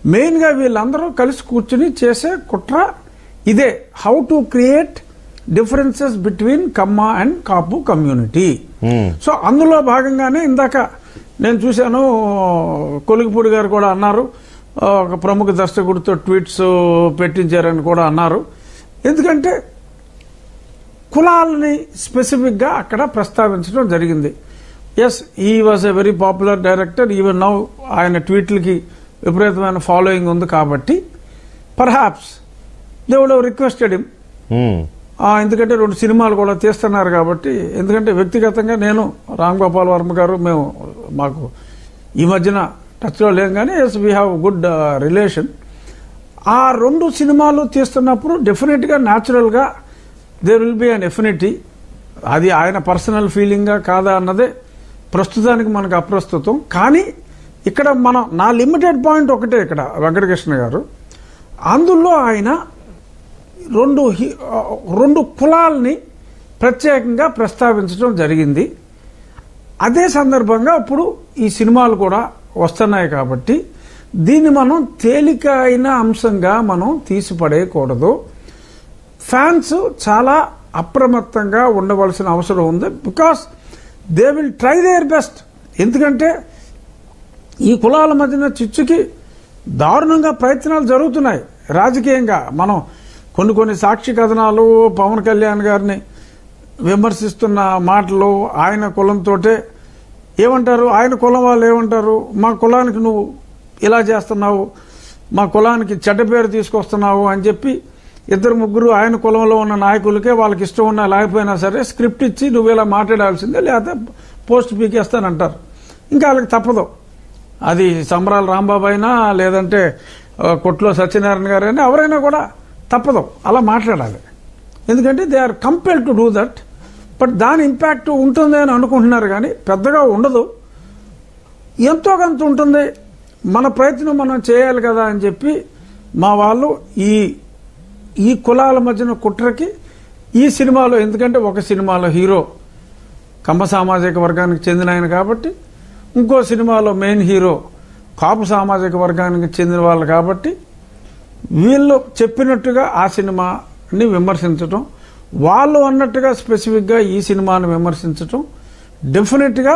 మెయిన్గా వీళ్ళందరూ కలిసి కూర్చుని చేసే కుట్ర ఇదే how to create differences between Kamma and Kapu community Hmm. So అందులో భాగంగానే ఇందాక నేను చూశాను కొలిగిపూడి గారు కూడా అన్నారు ఆ, ఒక ప్రముఖ దర్శకుడితో ట్వీట్స్ పెట్టించారని కూడా అన్నారు ఎందుకంటే కులాలని స్పెసిఫిక్గా అక్కడ ప్రస్తావించడం జరిగింది yes he was a very popular director even now ఆయన ట్వీట్లకి విపరీతమైన ఫాలోయింగ్ ఉంది కాబట్టి perhaps they would requested him um, ah, ఎందుకంటే రెండు సినిమాలు కూడా తీస్తున్నారు కాబట్టి ఎందుకంటే వ్యక్తిగతంగా నేను రామ్ గోపాల్ వర్మ గారు మేము మాకు ఈ మధ్యన టచ్లో లేం కానీ yes we have good relation ఆ రెండు సినిమాలు తీస్తున్నప్పుడు డెఫినెట్గా న్యాచురల్గా there will be an affinity అది ఆయన పర్సనల్ ఫీలింగా కాదా అన్నదే ప్రస్తుతానికి మనకు అప్రస్తుతం కానీ ఇక్కడ మన నా లిమిటెడ్ పాయింట్ ఒకటే ఇక్కడ వెంకటకృష్ణ గారు అందులో ఆయన రెండు హి- ఆ, రెండు కులాల్ని ప్రత్యేకంగా ప్రస్తావించడం జరిగింది అదే సందర్భంగా ఇప్పుడు ఈ సినిమాలు కూడా వస్తున్నాయి కాబట్టి దీన్ని మనం తేలిక అయిన అంశంగా మనం తీసిపడేయకూడదు ఫ్యాన్స్ చాలా అప్రమత్తంగా ఉండవలసిన అవసరం ఉంది because they will try their best ఎందుకంటే ఈ కులాల మధ్యన చిచ్చుకి దారుణంగా ప్రయత్నాలు జరుగుతున్నాయి రాజకీయంగా మనం కొన్ని కొన్ని సాక్షి కథనాలు పవన్ కళ్యాణ్ గారిని విమర్శిస్తున్న మాటలు ఆయన కులంతోటే ఏమంటారు ఆయన కులం వాళ్ళు ఏమంటారు మా కులానికి నువ్వు ఇలా చేస్తున్నావు మా కులానికి చెడ్డ పేరు తీసుకొస్తున్నావు అని చెప్పి ఇద్దరు ముగ్గురు ఆయన కులంలో ఉన్న నాయకులకే వాళ్ళకి ఇష్టం ఉన్నా లేకపోయినా సరే స్క్రిప్ట్ ఇచ్చి నువ్వు ఇలా మాట్లాడాల్సిందే లేకపోతే పోస్ట్ పీకేస్తానంటారు ఇంకా వాళ్ళకి తప్పదు అది సంబరాల రాంబాబు అయినా లేదంటే ఆ, కొట్లో సత్యనారాయణ గారు అయినా ఎవరైనా కూడా తప్పదు అలా మాట్లాడాలి ఎందుకంటే they are compel to do that but దాని ఇంపాక్ట్ ఉంటుంది అని అనుకుంటున్నారు కానీ పెద్దగా ఉండదు ఎంతో కొంత ఉంటుంది మన ప్రయత్నం మనం చేయాలి కదా అని చెప్పి మా వాళ్ళు ఈ ఈ కులాల మధ్యన కుట్రకి ఈ సినిమాలో ఎందుకంటే ఒక సినిమాలో హీరో కమ్మ సామాజిక వర్గానికి చెందిన ఆయన కాబట్టి ఇంకో సినిమాలో మెయిన్ హీరో కాపు సామాజిక వర్గానికి చెందిన వాళ్ళు కాబట్టి వీళ్ళు చెప్పినట్టుగా ఆ సినిమాని విమర్శించటం వాళ్ళు అన్నట్టుగా స్పెసిఫిక్గా ఈ సినిమాను విమర్శించటం డెఫినెట్గా